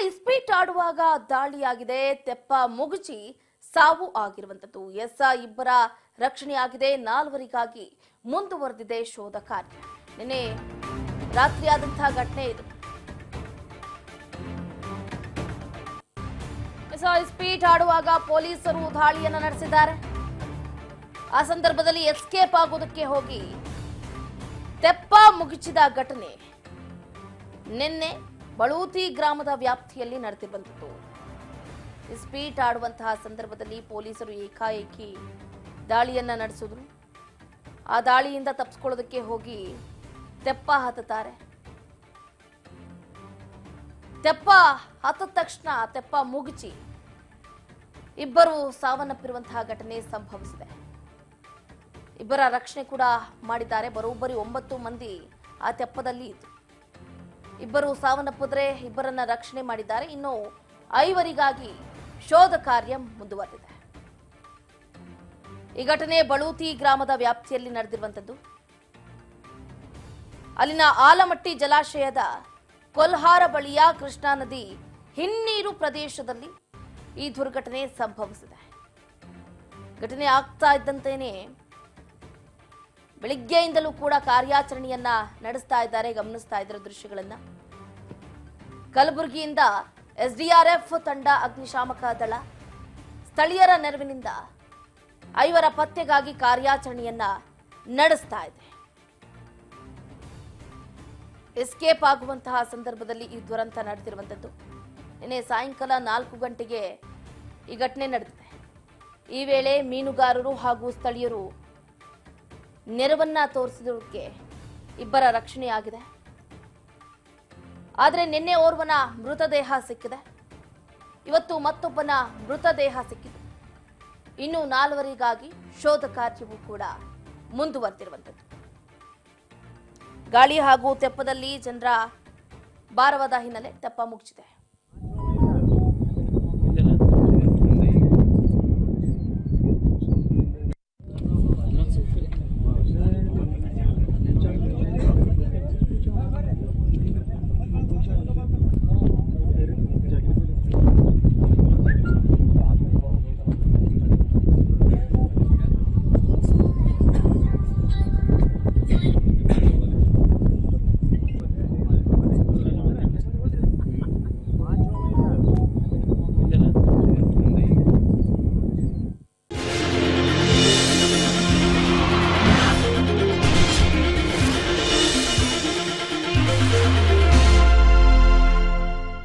ಇಸ್ಪೀಟ್ ಆಡುವಾಗ ದಾಳಿಯಾಗಿದೆ ತೆಪ್ಪ ಮುಗುಚಿ ಸಾವು ಆಗಿರುವಂತದ್ದು ಎಸ್ ಇಬ್ಬರ ರಕ್ಷಣೆಯಾಗಿದೆ ನಾಲ್ವರಿಗಾಗಿ ಮುಂದುವರೆದಿದೆ ಶೋಧ ಕಾರ್ಯ ನಿನ್ನೆ ರಾತ್ರಿಯಾದಂತಹ ಘಟನೆ ಇದು ಎಸ್ ಇಸ್ಪೀಟ್ ಆಡುವಾಗ ಪೊಲೀಸರು ದಾಳಿಯನ್ನ ನಡೆಸಿದ್ದಾರೆ ಆ ಸಂದರ್ಭದಲ್ಲಿ ಎಸ್ಕೇಪ್ ಆಗೋದಕ್ಕೆ ಹೋಗಿ ತೆಪ್ಪ ಮುಗಿಚಿದ ಘಟನೆ ನಿನ್ನೆ ಬಳೂತಿ ಗ್ರಾಮದ ವ್ಯಾಪ್ತಿಯಲ್ಲಿ ನಡೆದಿರುವಂಥದ್ದು ಸ್ಪೀಟ್ ಆಡುವಂತಹ ಸಂದರ್ಭದಲ್ಲಿ ಪೊಲೀಸರು ಏಕಾಏಕಿ ದಾಳಿಯನ್ನ ನಡೆಸಿದ್ರು ಆ ದಾಳಿಯಿಂದ ತಪ್ಪಿಸ್ಕೊಳ್ಳೋದಕ್ಕೆ ಹೋಗಿ ತೆಪ್ಪ ಹತ್ತುತ್ತಾರೆ ತೆಪ್ಪ ಹತ್ತ ತಕ್ಷಣ ತೆಪ್ಪ ಮುಗಿಚಿ ಇಬ್ಬರು ಸಾವನ್ನಪ್ಪಿರುವಂತಹ ಘಟನೆ ಸಂಭವಿಸಿದೆ ಇಬ್ಬರ ರಕ್ಷಣೆ ಕೂಡ ಮಾಡಿದ್ದಾರೆ ಬರೋಬ್ಬರಿ ಒಂಬತ್ತು ಮಂದಿ ಆ ತೆಪ್ಪದಲ್ಲಿ ಇತ್ತು ಇಬ್ಬರು ಸಾವನ್ನಪ್ಪಿದ್ರೆ ಇಬ್ಬರನ್ನ ರಕ್ಷಣೆ ಮಾಡಿದ್ದಾರೆ ಇನ್ನು ಐವರಿಗಾಗಿ ಶೋಧ ಕಾರ್ಯ ಮುಂದುವರೆದಿದೆ ಈ ಘಟನೆ ಬಳೂತಿ ಗ್ರಾಮದ ವ್ಯಾಪ್ತಿಯಲ್ಲಿ ನಡೆದಿರುವಂತದ್ದು ಅಲ್ಲಿನ ಆಲಮಟ್ಟಿ ಜಲಾಶಯದ ಕೊಲ್ಹಾರ ಬಳಿಯ ಕೃಷ್ಣಾ ನದಿ ಹಿನ್ನೀರು ಪ್ರದೇಶದಲ್ಲಿ ಈ ದುರ್ಘಟನೆ ಸಂಭವಿಸಿದೆ ಘಟನೆ ಆಗ್ತಾ ಇದ್ದಂತೆಯೇ ಬೆಳಿಗ್ಗೆಯಿಂದಲೂ ಕೂಡ ಕಾರ್ಯಾಚರಣೆಯನ್ನ ನಡೆಸ್ತಾ ಇದ್ದಾರೆ ಗಮನಿಸ್ತಾ ಇದ್ದಾರೆ ದೃಶ್ಯಗಳನ್ನ ಕಲಬುರಗಿಯಿಂದ ಎಸ್ಡಿಆರ್ಎಫ್ ತಂಡ ಅಗ್ನಿಶಾಮಕ ದಳ ಸ್ಥಳೀಯರ ನೆರವಿನಿಂದ ಐವರ ಪತ್ತೆಗಾಗಿ ಕಾರ್ಯಾಚರಣೆಯನ್ನ ನಡೆಸ್ತಾ ಇದೆ ಎಸ್ಕೇಪ್ ಆಗುವಂತಹ ಸಂದರ್ಭದಲ್ಲಿ ಈ ದುರಂತ ನಡೆದಿರುವಂಥದ್ದು ನಿನ್ನೆ ಸಾಯಂಕಾಲ ನಾಲ್ಕು ಗಂಟೆಗೆ ಈ ಘಟನೆ ನಡೆದಿದೆ ಈ ವೇಳೆ ಮೀನುಗಾರರು ಹಾಗೂ ಸ್ಥಳೀಯರು ನೆರವನ್ನ ತೋರಿಸಿದಕ್ಕೆ ಇಬ್ಬರ ರಕ್ಷಣೆಯಾಗಿದೆ ಆದರೆ ನಿನ್ನೆ ಓರ್ವನ ಮೃತದೇಹ ಸಿಕ್ಕಿದೆ ಇವತ್ತು ಮತ್ತೊಬ್ಬನ ಮೃತದೇಹ ಸಿಕ್ಕಿದೆ ಇನ್ನು ನಾಲ್ವರಿಗಾಗಿ ಶೋಧ ಕಾರ್ಯವೂ ಕೂಡ ಮುಂದುವರೆದಿರುವಂಥದ್ದು ಗಾಳಿ ಹಾಗೂ ತೆಪ್ಪದಲ್ಲಿ ಜನರ ಭಾರವಾದ ಹಿನ್ನೆಲೆ ತೆಪ್ಪ ಮುಗಿಸಿದೆ